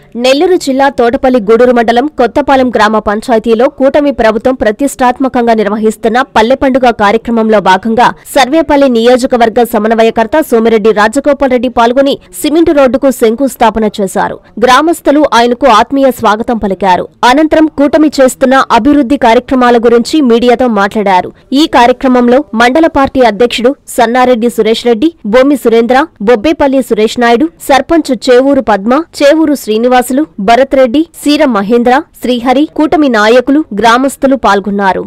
నెల్లూరు జిల్లా తోటపల్లి గూడూరు మండలం కొత్తపాలెం గ్రామ పంచాయతీలో కూటమి ప్రభుత్వం ప్రతిష్టాత్మకంగా నిర్వహిస్తున్న పల్లె పండుగ కార్యక్రమంలో భాగంగా సర్వేపల్లి నియోజకవర్గ సమన్వయకర్త సోమిరెడ్డి రాజగోపాల్ రెడ్డి పాల్గొని సిమెంట్ రోడ్డుకు శంకుస్థాపన చేశారు గ్రామస్తులు ఆయనకు ఆత్మీయ స్వాగతం పలికారు అనంతరం కూటమి చేస్తున్న అభివృద్ధి కార్యక్రమాల గురించి మీడియాతో మాట్లాడారు ఈ కార్యక్రమంలో మండల పార్టీ అధ్యక్షుడు సన్నారెడ్డి సురేష్ రెడ్డి బొమ్మి సురేంద్ర బొబ్బేపల్లి సురేష్ నాయుడు సర్పంచ్ చేవూరు పద్మ చేవూరు శ్రీనివాసులు భరత్ రెడ్డి సీర మహేంద్ర శ్రీహరి కూటమి నాయకులు గ్రామస్తులు పాల్గొన్నారు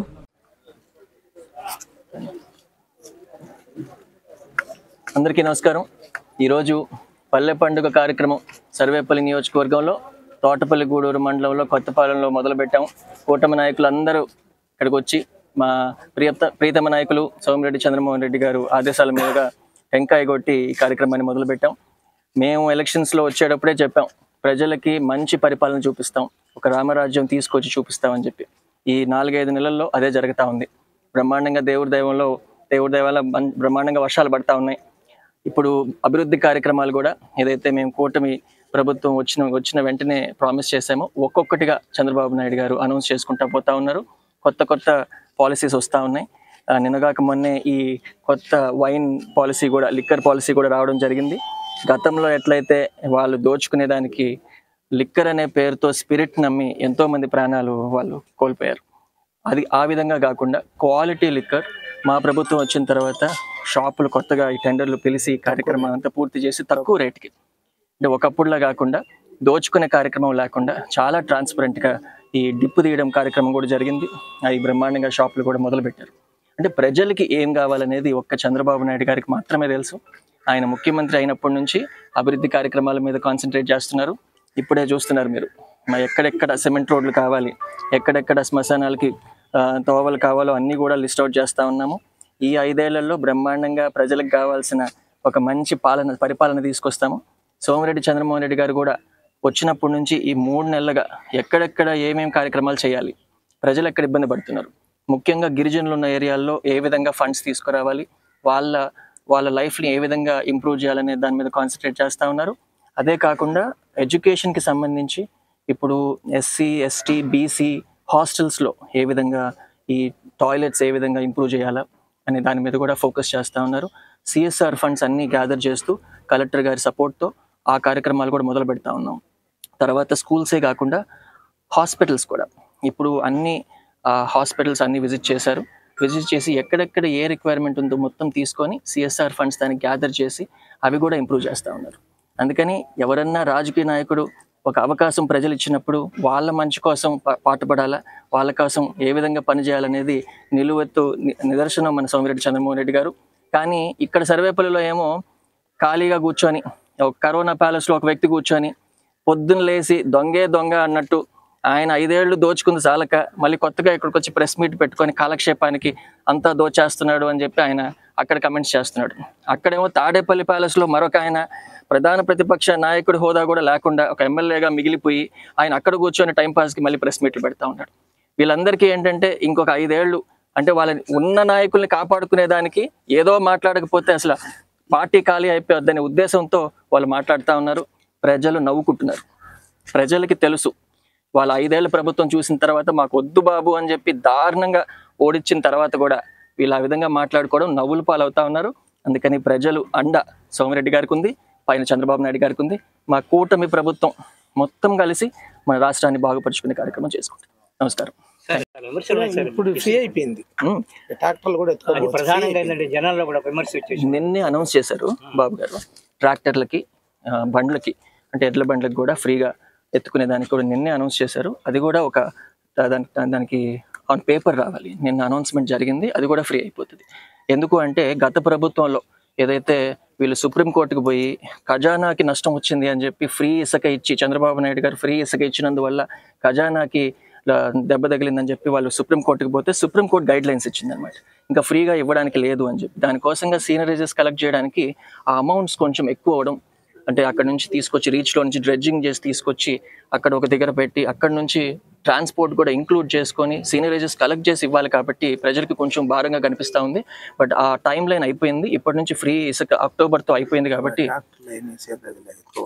అందరికీ నమస్కారం ఈరోజు పల్లె పండుగ కార్యక్రమం సర్వేపల్లి నియోజకవర్గంలో తోటపల్లి గూడూరు మండలంలో కొత్తపాలెంలో మొదలుపెట్టాం కూటమి నాయకులు అందరూ ఇక్కడికి వచ్చి మా ప్రియత ప్రీతమ నాయకులు సోమిరెడ్డి చంద్రమోహన్ రెడ్డి గారు ఆదేశాల మీదుగా టెంకాయ కొట్టి ఈ కార్యక్రమాన్ని మొదలుపెట్టాం మేము ఎలక్షన్స్లో వచ్చేటప్పుడే చెప్పాం ప్రజలకి మంచి పరిపాలన చూపిస్తాం ఒక రామరాజ్యం తీసుకొచ్చి చూపిస్తామని చెప్పి ఈ నాలుగైదు నెలల్లో అదే జరుగుతూ ఉంది బ్రహ్మాండంగా దేవుడి దైవంలో దేవుడి దైవాల మం- బ్రహ్మాండంగా వర్షాలు పడతా ఉన్నాయి ఇప్పుడు అభివృద్ధి కార్యక్రమాలు కూడా ఏదైతే మేము కూటమి ప్రభుత్వం వచ్చిన వచ్చిన వెంటనే ప్రామిస్ చేశామో ఒక్కొక్కటిగా చంద్రబాబు నాయుడు గారు అనౌన్స్ చేసుకుంటా పోతా ఉన్నారు కొత్త కొత్త పాలసీస్ వస్తూ ఉన్నాయి ఆ, నిన్నగాక మొన్నే ఈ కొత్త వైన్ పాలసీ కూడా లిక్కర్ పాలసీ కూడా రావడం జరిగింది గతంలో ఎట్లయితే వాళ్ళు దోచుకునే దానికి లిక్కర్ అనే పేరుతో స్పిరిట్ నమ్మి ఎంతో మంది ప్రాణాలు వాళ్ళు కోల్పోయారు అది ఆ విధంగా కాకుండా క్వాలిటీ లిక్కర్ మా ప్రభుత్వం వచ్చిన తర్వాత షాపులు కొత్తగా ఈ టెండర్లు పిలిచి ఈ కార్యక్రమం అంతా పూర్తి చేసి తక్కువ రేటుకి అంటే ఒకప్పుడులా కాకుండా దోచుకునే కార్యక్రమం లేకుండా చాలా ట్రాన్స్పరెంట్గా ఈ డిప్పు తీయడం కార్యక్రమం కూడా జరిగింది అవి బ్రహ్మాండంగా షాపులు కూడా మొదలుపెట్టారు అంటే ప్రజలకి ఏం కావాలనేది ఒక్క చంద్రబాబు నాయుడు గారికి మాత్రమే తెలుసు ఆయన ముఖ్యమంత్రి అయినప్పటి నుంచి అభివృద్ధి కార్యక్రమాల మీద కాన్సన్ట్రేట్ చేస్తున్నారు ఇప్పుడే చూస్తున్నారు మీరు మా ఎక్కడెక్కడ సిమెంట్ రోడ్లు కావాలి ఎక్కడెక్కడ శ్మశానాలకి ఆ, తోవలు కావాలో అన్నీ కూడా లిస్ట్ అవుట్ చేస్తూ ఉన్నాము ఈ ఐదేళ్లలో బ్రహ్మాండంగా ప్రజలకు కావాల్సిన ఒక మంచి పాలన పరిపాలన తీసుకొస్తాము సోమిరెడ్డి చంద్రమోహన్ రెడ్డి గారు కూడా వచ్చినప్పటి నుంచి ఈ మూడు నెలలుగా ఎక్కడెక్కడ ఏమేం కార్యక్రమాలు చేయాలి ప్రజలు ఎక్కడ ఇబ్బంది పడుతున్నారు ముఖ్యంగా గిరిజనులు ఉన్న ఏరియాల్లో ఏ విధంగా ఫండ్స్ తీసుకురావాలి వాళ్ళ వాళ్ళ లైఫ్ని ఏ విధంగా ఇంప్రూవ్ చేయాలనే దాని మీద కాన్సన్ట్రేట్ చేస్తూ ఉన్నారు అదే కాకుండా ఎడ్యుకేషన్కి సంబంధించి ఇప్పుడు ఎస్సీ ఎస్టీ బీసీ హాస్టల్స్లో ఏ విధంగా ఈ టాయిలెట్స్ ఏ విధంగా ఇంప్రూవ్ చేయాలా అనే దాని మీద కూడా ఫోకస్ చేస్తూ ఉన్నారు సిఎస్ఆర్ ఫండ్స్ అన్నీ గ్యాదర్ చేస్తూ కలెక్టర్ గారి సపోర్ట్తో ఆ కార్యక్రమాలు కూడా మొదలు పెడతా ఉన్నాం తర్వాత స్కూల్సే కాకుండా హాస్పిటల్స్ కూడా ఇప్పుడు అన్ని హాస్పిటల్స్ అన్ని విజిట్ చేశారు విజిట్ చేసి ఎక్కడెక్కడ ఏ రిక్వైర్మెంట్ ఉందో మొత్తం తీసుకొని సిఎస్ఆర్ ఫండ్స్ దాన్ని గ్యాదర్ చేసి అవి కూడా ఇంప్రూవ్ చేస్తూ ఉన్నారు అందుకని ఎవరన్నా రాజకీయ నాయకుడు ఒక అవకాశం ప్రజలు ఇచ్చినప్పుడు వాళ్ళ మంచి కోసం పా- పాటుపడాలా వాళ్ళ కోసం ఏ విధంగా పనిచేయాలనేది నిలువెత్తు ని- నిదర్శనం మన సోమిరెడ్డి చంద్రమోహన్ రెడ్డి గారు కానీ ఇక్కడ సర్వేపల్లిలో ఏమో ఖాళీగా కూర్చొని ఒక కరోనా ప్యాలెస్లో ఒక వ్యక్తి కూర్చొని పొద్దున్న లేచి దొంగే దొంగ అన్నట్టు ఆయన ఐదేళ్లు దోచుకుంది చాలక మళ్ళీ కొత్తగా ఇక్కడికి వచ్చి ప్రెస్ మీట్ పెట్టుకొని కాలక్షేపానికి అంతా దోచేస్తున్నాడు అని చెప్పి ఆయన అక్కడ కమెంట్స్ చేస్తున్నాడు అక్కడేమో తాడేపల్లి ప్యాలెస్లో మరొక ఆయన ప్రధాన ప్రతిపక్ష నాయకుడి హోదా కూడా లేకుండా ఒక ఎమ్మెల్యేగా మిగిలిపోయి ఆయన అక్కడ కూర్చొని టైంపాస్కి మళ్ళీ ప్రెస్ మీట్లు పెడతా ఉన్నాడు వీళ్ళందరికీ ఏంటంటే ఇంకొక ఐదేళ్లు అంటే వాళ్ళని ఉన్న నాయకుల్ని కాపాడుకునే దానికి ఏదో మాట్లాడకపోతే అసలు పార్టీ ఖాళీ అయిపోద్దనే ఉద్దేశంతో వాళ్ళు మాట్లాడుతూ ఉన్నారు ప్రజలు నవ్వుకుంటున్నారు ప్రజలకి తెలుసు వాళ్ళ ఐదేళ్ల ప్రభుత్వం చూసిన తర్వాత మాకు వద్దు బాబు అని చెప్పి దారుణంగా ఓడించిన తర్వాత కూడా వీళ్ళు ఆ విధంగా మాట్లాడుకోవడం నవ్వులు పాలవుతా ఉన్నారు అందుకని ప్రజలు అండ సోమిరెడ్డి గారికి ఉంది పైన చంద్రబాబు నాయుడు గారికి ఉంది మా కూటమి ప్రభుత్వం మొత్తం కలిసి మన రాష్ట్రాన్ని బాగుపరుచుకునే కార్యక్రమం చేసుకుంటాం నమస్కారం విమర్శలు ఉన్నాయి సార్ ఇప్పుడు ఫ్రీ అయిపోయింది ఉమ్. ట్రాక్టర్లు కూడా అది ఎత్తుకోవచ్చు ప్రధానంగా ఏంటంటే జనాల్లో కూడా విమర్శ వచ్చేసి నిన్నే అనౌన్స్ చేశారు బాబు గారు ట్రాక్టర్లకి ఆ, బండ్లకి అంటే ఎడ్ల బండ్లకి కూడా ఫ్రీగా ఎత్తుకునే దానికి కూడా నిన్నే అనౌన్స్ చేశారు అది కూడా ఒక దా- దానికి దానికి ఆన్ పేపర్ రావాలి నిన్న అనౌన్స్మెంట్ జరిగింది అది కూడా ఫ్రీ అయిపోతుంది ఎందుకు అంటే గత ప్రభుత్వంలో ఏదైతే వీళ్ళు సుప్రీంకోర్టుకు పోయి ఖజానాకి నష్టం వచ్చింది అని చెప్పి ఫ్రీ ఇసుక ఇచ్చి చంద్రబాబు నాయుడు గారు ఫ్రీ ఇసుక ఇచ్చినందువల్ల ఖజానాకి ల- దెబ్బ తగిలిందని చెప్పి వాళ్ళు సుప్రీంకోర్టుకి పోతే సుప్రీంకోర్టు గైడ్ లైన్స్ ఇచ్చింది అనమాట ఇంకా ఫ్రీగా ఇవ్వడానికి లేదు అని చెప్పి దానికోసంగా సీనరీజెస్ కలెక్ట్ చేయడానికి ఆ అమౌంట్స్ కొంచెం ఎక్కువ అవడం అంటే అక్కడ నుంచి తీసుకొచ్చి రీచ్లో నుంచి డ్రెడ్జింగ్ చేసి తీసుకొచ్చి అక్కడ ఒక దగ్గర పెట్టి అక్కడ నుంచి ట్రాన్స్పోర్ట్ కూడా ఇంక్లూడ్ చేసుకొని సీనరేజెస్ కలెక్ట్ చేసి ఇవ్వాలి కాబట్టి ప్రజలకు కొంచెం భారంగా కనిపిస్తూ ఉంది బట్ ఆ టైం లైన్ అయిపోయింది ఇప్పటి నుంచి ఫ్రీ ఇసుక అక్టోబర్తో అయిపోయింది కాబట్టి ట్రాక్టర్లు అయినా సేపు ఎత్తుకోమన్నారు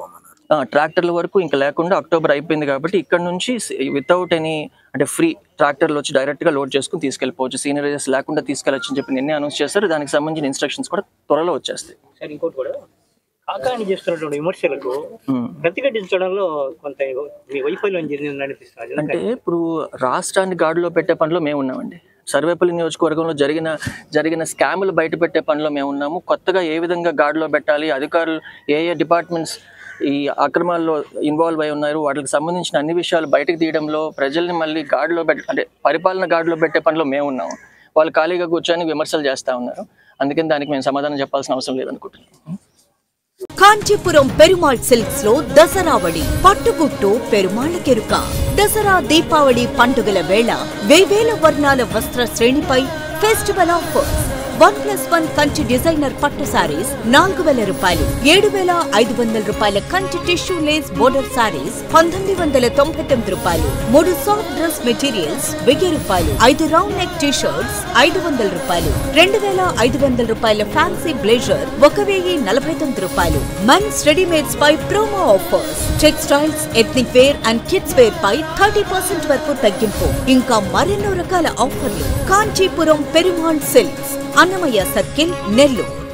ఆ, ట్రాక్టర్ల వరకు ఇంకా లేకుండా అక్టోబర్ అయిపోయింది కాబట్టి ఇక్కడ నుంచి వితౌట్ ఎనీ అంటే ఫ్రీ ట్రాక్టర్లు వచ్చి డైరెక్ట్ గా లోడ్ చేసుకుని తీసుకెళ్ళిపోవచ్చు సీనియర్స్ లేకుండా తీసుకెళ్ళచ్చు అని చెప్పి నిన్నే అనౌన్స్ చేస్తారు దానికి సంబంధించిన ఇన్స్ట్రక్షన్స్ కూడా త్వరలో వచ్చేస్తాయి సార్ ఇంకోటి కూడా కాకాని చేస్తున్నటువంటి విమర్శలకు ఉమ్. ప్రతిఘటించడంలో కొంత మీ వైఫల్యం జరిగిందని అనిపిస్తుంది అంటే ఇప్పుడు రాష్ట్రాన్ని గాడిలో పెట్టే పనిలో మేము ఉన్నామండి సర్వేపల్లి నియోజకవర్గంలో జరిగిన జరిగిన స్కాములు బయట పెట్టే పనిలో మేము ఉన్నాము కొత్తగా ఏ విధంగా గాడిలో పెట్టాలి అధికారులు ఏ ఏ డిపార్ట్మెంట్స్ ఈ అక్రమాల్లో ఇన్వాల్వ్ అయి ఉన్నారు వాటికి సంబంధించిన అన్ని విషయాలు బయటకు తీయడంలో ప్రజల్ని మళ్ళీ గాడిలో పెట్ట అంటే పరిపాలన గాడిలో పెట్టే పనిలో మేము ఉన్నాము వాళ్ళు ఖాళీగా కూర్చొని విమర్శలు చేస్తూ ఉన్నారు అందుకని దానికి మేము సమాధానం చెప్పాల్సిన అవసరం లేదనుకుంటున్నాం కాంచీపురం పెరుమాళ్ సిల్క్స్ లో దసరావళి పట్టుగుట్టు పెరుమాళ్ కెరుక దసరా దీపావళి పండుగల వేళ వేవేల వర్ణాల వస్త్ర శ్రేణిపై festival offers one plus one Kanchi designer పట్టు సారీస్ నాలుగు వేల రూపాయలు ఏడు వేల ఐదు వందల రూపాయల Kanchi tissue lace border saris పంతొమ్మిది వందల తొంభై తొమ్మిది రూపాయలు మూడు సాఫ్ట్ డ్రెస్ మెటీరియల్స్ వెయ్యి రూపాయలు ఐదు రౌండ్ నెక్ టీ షర్ట్స్ ఐదు వందల రూపాయలు రెండు వేల ఐదు వందల రూపాయల ఫ్యాన్సీ బ్లేజర్ ఒక వెయ్యి నలభై తొమ్మిది రూపాయలు మెన్స్ రెడీమేడ్స్ పై promo offers textiles ethnic wear and kids wear పై థర్టీ పర్సెంట్ వరకు తగ్గింపు ఇంకా మరెన్నో రకాల ఆఫర్లు కాంచీపురం పెరుమాళ్ సిల్క్స్ అన్నమయ్య సర్కిల్ నెల్లూరు